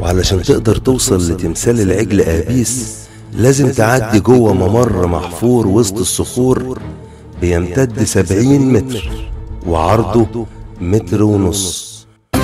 وعلشان تقدر توصل لتمثال العجل آبيس لازم تعدي جوه ممر محفور وسط الصخور بيمتد سبعين متر وعرضه متر ونص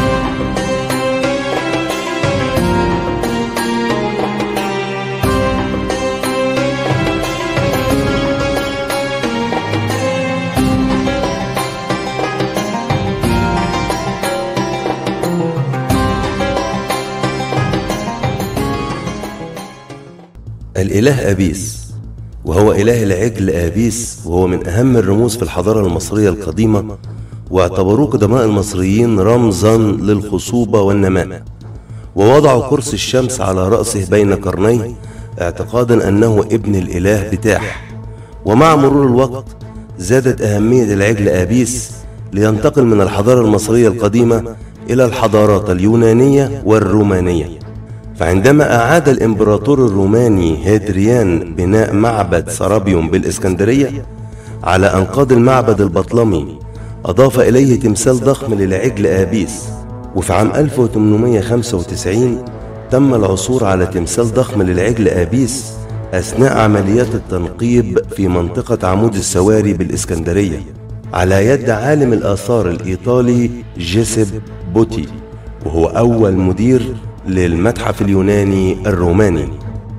الإله أبيس وهو إله العجل آبيس وهو من أهم الرموز في الحضارة المصرية القديمة واعتبروه قدماء المصريين رمزا للخصوبة والنماء ووضعوا قرص الشمس على رأسه بين قرنيه اعتقادا أنه ابن الإله بتاح ومع مرور الوقت زادت أهمية العجل آبيس لينتقل من الحضارة المصرية القديمة إلى الحضارات اليونانية والرومانية فعندما أعاد الإمبراطور الروماني هيدريان بناء معبد سرابيوم بالإسكندرية على أنقاض المعبد البطلمي أضاف إليه تمثال ضخم للعجل آبيس وفي عام 1895 تم العثور على تمثال ضخم للعجل آبيس أثناء عمليات التنقيب في منطقة عمود السواري بالإسكندرية على يد عالم الآثار الإيطالي جيسب بوتي وهو أول مدير للمتحف اليوناني الروماني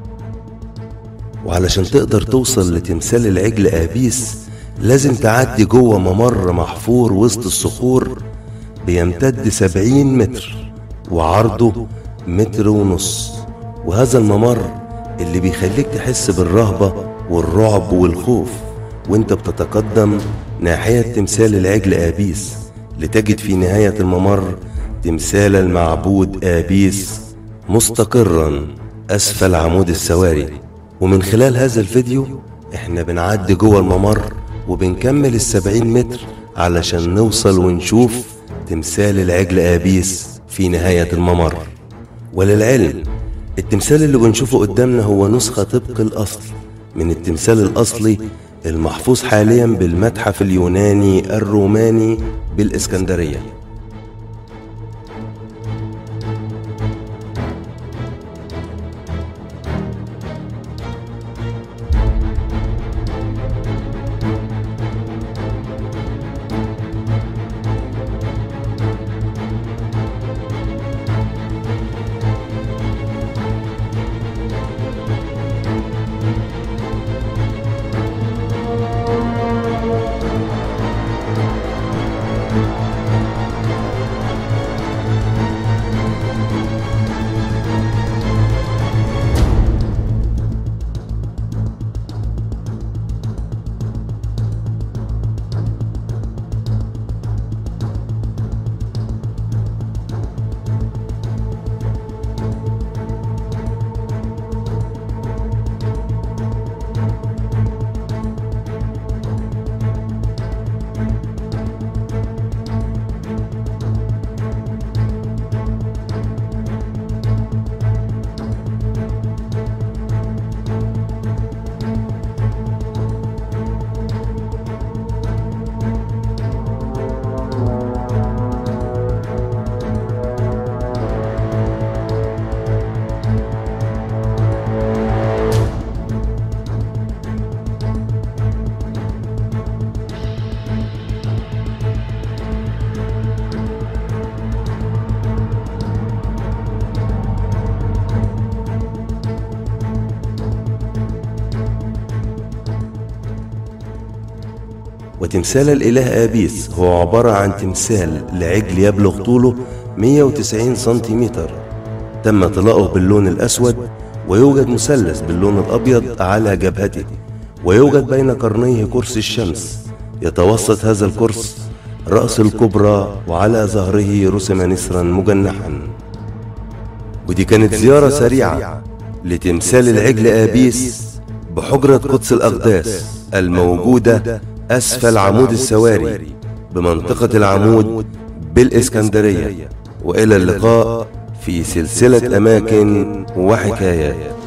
وعلشان تقدر توصل لتمثال العجل آبيس لازم تعدي جوه ممر محفور وسط الصخور بيمتد سبعين متر وعرضه متر ونص وهذا الممر اللي بيخليك تحس بالرهبة والرعب والخوف وانت بتتقدم ناحية تمثال العجل آبيس لتجد في نهاية الممر تمثال المعبود آبيس مستقرا أسفل عمود السواري ومن خلال هذا الفيديو احنا بنعدي جوه الممر وبنكمل السبعين متر علشان نوصل ونشوف تمثال العجل آبيس في نهاية الممر وللعلم التمثال اللي بنشوفه قدامنا هو نسخة طبق الأصل من التمثال الأصلي المحفوظ حاليا بالمتحف اليوناني الروماني بالإسكندرية وتمثال الإله آبيس هو عبارة عن تمثال لعجل يبلغ طوله 190 سنتيمتر تم طلاؤه باللون الأسود ويوجد مثلث باللون الأبيض على جبهته ويوجد بين قرنيه كرسي الشمس يتوسط هذا الكرسي رأس الكبرى وعلى ظهره رسم نسرا مجنحا ودي كانت زيارة سريعة لتمثال العجل آبيس بحجرة قدس الأقداس الموجودة أسفل عمود السواري بمنطقة العمود بالإسكندرية وإلى اللقاء في سلسلة أماكن وحكايات